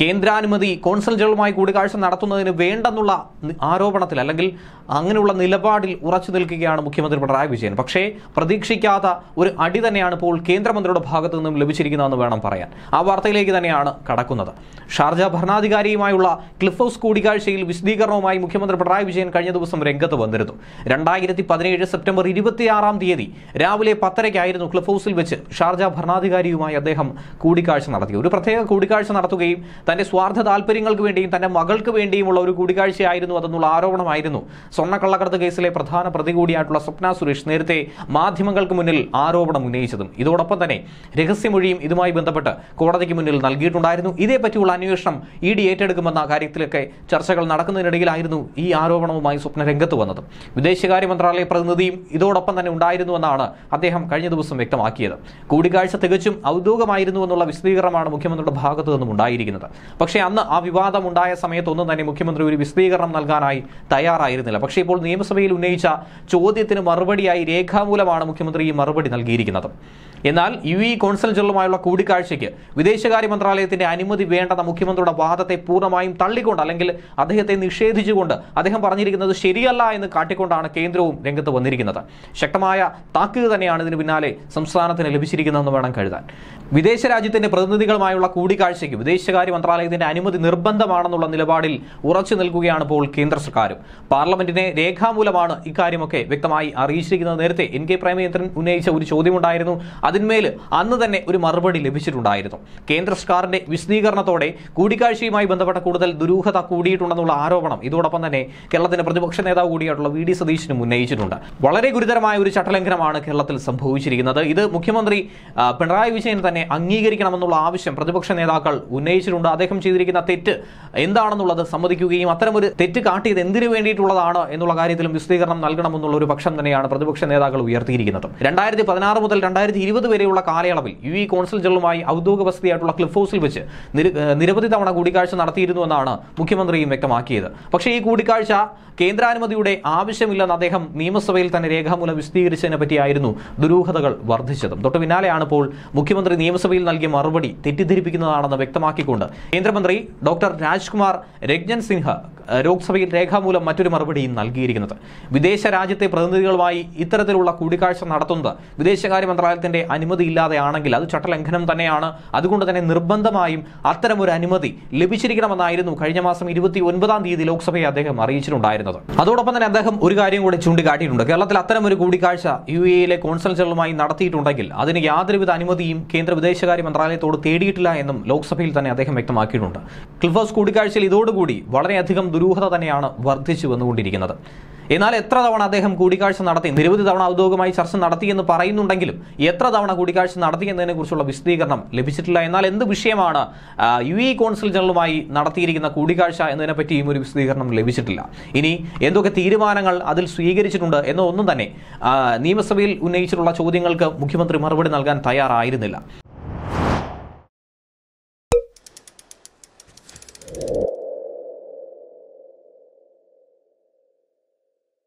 കേന്ദ്രാനുമതി consul ജനറലുമായി കൂടിക്കാഴ്ച നടത്തുന്നതിന് വേണ്ടെന്നുള്ള നി- ആരോപണത്തിൽ അല്ലെങ്കിൽ അങ്ങനെയുള്ള നിലപാടിൽ ഉറച്ചു നിൽക്കുകയാണ് മുഖ്യമന്ത്രി പിണറായി വിജയൻ പക്ഷേ പ്രതീക്ഷിക്കാത്ത ഒരു അടി തന്നെയാണ് ഇപ്പോൾ കേന്ദ്രമന്ത്രിയുടെ ഭാഗത്തു നിന്നും ലഭിച്ചിരിക്കുന്നതെന്ന് വേണം പറയാൻ ആ വാർത്തയിലേക്ക് തന്നെയാണ് കടക്കുന്നത് ഷാർജ ഭരണാധികാരിയുമായുള്ള ക്ലിഫ് ഹൗസ് കൂടിക്കാഴ്ചയിൽ വിശദീകരണവുമായി മുഖ്യമന്ത്രി പിണറായി വിജയൻ കഴിഞ്ഞ ദിവസം രംഗത്ത് വന്നിരുന്നു രണ്ടായിരത്തി പതിനേഴ് സെപ്റ്റംബർ ഇരുപത്തിയാറാം തീയതി രാവിലെ പത്തരയ്ക്കായിരുന്നു ക്ലിഫ് ഹൗസിൽ വെച്ച് ഷാർജ ഭരണാധികാരിയുമായി അദ്ദേഹം കൂടിക്കാഴ്ച നടത്തി ഒരു പ്രത്യേക കൂടിക്കാഴ്ച നടത്തുകയും തന്റെ സ്വാർത്ഥ താല്പര്യങ്ങൾക്ക് വേണ്ടിയും തന്റെ മകൾക്ക് വേണ്ടിയുമുള്ള ഒരു കൂടിക്കാഴ്ചയായിരുന്നു അതെന്നുള്ള ആരോപണമായിരുന്നു സ്വർണ്ണക്കള്ളക്കടത്ത് കേസിലെ പ്രധാന പ്രതി കൂടിയായിട്ടുള്ള സ്വപ്ന സുരേഷ് നേരത്തെ മാധ്യമങ്ങൾക്ക് മുന്നിൽ ആരോപണം ഉന്നയിച്ചതും ഇതോടൊപ്പം തന്നെ രഹസ്യമൊഴിയും ഇതുമായി ബന്ധപ്പെട്ട് കോടതിക്ക് മുന്നിൽ നൽകിയിട്ടുണ്ടായിരുന്നു ഇതേപ്പറ്റിയുള്ള അന്വേഷണം ഇ ഡി ഏറ്റെടുക്കുമെന്ന കാര്യത്തിലൊക്കെ ചർച്ചകൾ നടക്കുന്നതിനിടയിലായിരുന്നു ഈ ആരോപണവുമായി സ്വപ്ന രംഗത്ത് വന്നത് വിദേശകാര്യ മന്ത്രാലയ പ്രതിനിധിയും ഇതോടൊപ്പം തന്നെ ഉണ്ടായിരുന്നുവെന്നാണ് അദ്ദേഹം കഴിഞ്ഞ ദിവസം വ്യക്തമാക്കിയത് കൂടിക്കാഴ്ച തികച്ചും ഔദ്യോഗികമായിരുന്നു എന്നുള്ള വിശദീകരണമാണ് മുഖ്യമന്ത്രിയുടെ ഭാഗത്തു നിന്നും ഉണ്ടായിരിക്കുന്നത് പക്ഷേ അന്ന് ആ വിവാദം ഉണ്ടായ സമയത്തൊന്നും തന്നെ മുഖ്യമന്ത്രി ഒരു വിശദീകരണം നൽകാനായി തയ്യാറായിരുന്നില്ല പക്ഷേ ഇപ്പോൾ നിയമസഭയിൽ ഉന്നയിച്ച ചോദ്യത്തിന് മറുപടിയായി രേഖാമൂലമാണ് മുഖ്യമന്ത്രി ഈ മറുപടി നൽകിയിരിക്കുന്നത് എന്നാൽ യു ഇ കോൺസൽ ജനറലുമായുള്ള കൂടിക്കാഴ്ചയ്ക്ക് വിദേശകാര്യ മന്ത്രാലയത്തിന്റെ അനുമതി വേണ്ടെന്ന മുഖ്യമന്ത്രിയുടെ വാദത്തെ പൂർണ്ണമായും തള്ളിക്കൊണ്ട് അല്ലെങ്കിൽ അദ്ദേഹത്തെ നിഷേധിച്ചുകൊണ്ട് അദ്ദേഹം പറഞ്ഞിരിക്കുന്നത് ശരിയല്ല എന്ന് കാട്ടിക്കൊണ്ടാണ് കേന്ദ്രവും രംഗത്ത് വന്നിരിക്കുന്നത് ശക്തമായ താക്കീത് തന്നെയാണ് ഇതിന് പിന്നാലെ സംസ്ഥാനത്തിന് ലഭിച്ചിരിക്കുന്നതെന്ന് വേണം കരുതാൻ വിദേശ രാജ്യത്തിന്റെ പ്രതിനിധികളുമായുള്ള കൂടിക്കാഴ്ചയ്ക്ക് വിദേശകാര്യ മന്ത്രാലയത്തിന്റെ അനുമതി നിർബന്ധമാണെന്നുള്ള നിലപാടിൽ ഉറച്ചു നിൽക്കുകയാണ് ഇപ്പോൾ കേന്ദ്ര സർക്കാരും പാർലമെന്റിനെ രേഖാമൂലമാണ് ഇക്കാര്യമൊക്കെ വ്യക്തമായി അറിയിച്ചിരിക്കുന്നത് നേരത്തെ എൻ കെ പ്രേമചന്ദ്രൻ ഉന്നയിച്ച ഒരു ചോദ്യമുണ്ടായിരുന്നു അതിന്മേൽ അന്ന് തന്നെ ഒരു മറുപടി ലഭിച്ചിട്ടുണ്ടായിരുന്നു കേന്ദ്ര സർക്കാരിന്റെ വിശദീകരണത്തോടെ കൂടിക്കാഴ്ചയുമായി ബന്ധപ്പെട്ട കൂടുതൽ ദുരൂഹത കൂടിയിട്ടുണ്ടെന്നുള്ള ആരോപണം ഇതോടൊപ്പം തന്നെ കേരളത്തിന്റെ പ്രതിപക്ഷ നേതാവ് കൂടിയായിട്ടുള്ള വി ഡി സതീശനും ഉന്നയിച്ചിട്ടുണ്ട് വളരെ ഗുരുതരമായ ഒരു ചട്ടലംഘനമാണ് കേരളത്തിൽ സംഭവിച്ചിരിക്കുന്നത് ഇത് മുഖ്യമന്ത്രി ആ, പിണറായി വിജയൻ തന്നെ അംഗീകരിക്കണമെന്നുള്ള ആവശ്യം പ്രതിപക്ഷ നേതാക്കൾ ഉന്നയിച്ചിട്ടുണ്ട് അദ്ദേഹം ചെയ്തിരിക്കുന്ന തെറ്റ് എന്താണെന്നുള്ളത് സമ്മതിക്കുകയും അത്തരമൊരു തെറ്റ് കാട്ടിയത് എന്തിനു വേണ്ടിയിട്ടുള്ളതാണ് എന്നുള്ള കാര്യത്തിലും വിശദീകരണം നൽകണമെന്നുള്ള ഒരു പക്ഷം തന്നെയാണ് പ്രതിപക്ഷ നേതാക്കൾ ഉയർത്തിയിരിക്കുന്നത് രണ്ടായിരത്തി പതിനാറ് മുതൽ രണ്ടായിരത്തി ഇരുപത് വരെയുള്ള കാലയളവിൽ യു ഇ കോൺസൽ ജനറലുമായി ഔദ്യോഗിക വസതിയായിട്ടുള്ള ക്ലിഫ് ഹൗസിൽ വെച്ച് നിര- ഏഹ് നിരവധി തവണ കൂടിക്കാഴ്ച നടത്തിയിരുന്നുവെന്നാണ് മുഖ്യമന്ത്രിയും വ്യക്തമാക്കിയത് പക്ഷേ ഈ കൂടിക്കാഴ്ച കേന്ദ്രാനുമതിയുടെ ആവശ്യമില്ലെന്ന് അദ്ദേഹം നിയമസഭയിൽ തന്നെ രേഖാമൂലം വിശദീകരിച്ചതിനെ പറ്റിയായിരുന്നു ദുരൂഹതകൾ വർദ്ധിച്ചതും തൊട്ടു പിന്നാലെയാണ് ഇപ്പോൾ മുഖ്യമന്ത്രി നിയമസഭയിൽ നൽകിയ മറുപടി തെറ്റിദ്ധരിപ്പിക്കുന്നതാണെന്ന് വ്യക്തമാക്കിക്കൊണ്ട് കേന്ദ്രമന്ത്രി ഡോക്ടർ രാജ്കുമാർ രജ്ഞൻ സിൻഹ ഏഹ്, ലോക്സഭയിൽ രേഖാമൂലം മറ്റൊരു മറുപടിയും നൽകിയിരിക്കുന്നത് വിദേശ രാജ്യത്തെ പ്രതിനിധികളുമായി ഇത്തരത്തിലുള്ള കൂടിക്കാഴ്ച നടത്തുന്നത് വിദേശകാര്യ മന്ത്രാലയത്തിന്റെ അനുമതി ഇല്ലാതെയാണെങ്കിൽ അത് ചട്ടലംഘനം തന്നെയാണ് അതുകൊണ്ട് തന്നെ നിർബന്ധമായും അത്തരം ഒരു അനുമതി ലഭിച്ചിരിക്കണമെന്നായിരുന്നു കഴിഞ്ഞ മാസം ഇരുപത്തി ഒൻപതാം തീയതി ലോക്സഭയെ അദ്ദേഹം അറിയിച്ചിട്ടുണ്ടായിരുന്നത് അതോടൊപ്പം തന്നെ അദ്ദേഹം ഒരു കാര്യം കൂടി ചൂണ്ടിക്കാട്ടിയിട്ടുണ്ട് കേരളത്തിൽ അത്തരം ഒരു കൂടിക്കാഴ്ച യു എയിലെ കോൺസൽ ജനറലുമായി നടത്തിയിട്ടുണ്ടെങ്കിൽ അതിന് യാതൊരുവിധ അനുമതിയും കേന്ദ്ര വിദേശകാര്യ മന്ത്രാലയത്തോട് തേടിയിട്ടില്ല എന്നും ലോക്സഭയിൽ തന്നെ അദ്ദേഹം വ്യക്തമാക്കിയിട്ടുണ്ട് ക്ലിഫ് ഹൗസ് കൂടിക്കാഴ്ചയിൽ ഇതോടുകൂടി വളരെയധികം ദുരൂഹത തന്നെയാണ് വർദ്ധിച്ചു വന്നുകൊണ്ടിരിക്കുന്നത് എന്നാൽ എത്ര തവണ അദ്ദേഹം കൂടിക്കാഴ്ച നടത്തി നിരവധി തവണ ഔദ്യോഗികമായി ചർച്ച നടത്തിയെന്ന് പറയുന്നുണ്ടെങ്കിലും എത്ര തവണ കൂടിക്കാഴ്ച നടത്തിയെന്നതിനെ കുറിച്ചുള്ള വിശദീകരണം ലഭിച്ചിട്ടില്ല എന്നാൽ എന്ത് വിഷയമാണ് ആ, യു എ കോൺസുൽ ജനറലുമായി നടത്തിയിരിക്കുന്ന കൂടിക്കാഴ്ച എന്നതിനെ പറ്റിയും ഒരു വിശദീകരണം ലഭിച്ചിട്ടില്ല ഇനി എന്തൊക്കെ തീരുമാനങ്ങൾ അതിൽ സ്വീകരിച്ചിട്ടുണ്ട് എന്നൊന്നും തന്നെ ആ, നിയമസഭയിൽ ഉന്നയിച്ചിട്ടുള്ള ചോദ്യങ്ങൾക്ക് മുഖ്യമന്ത്രി മറുപടി നൽകാൻ തയ്യാറായിരുന്നില്ല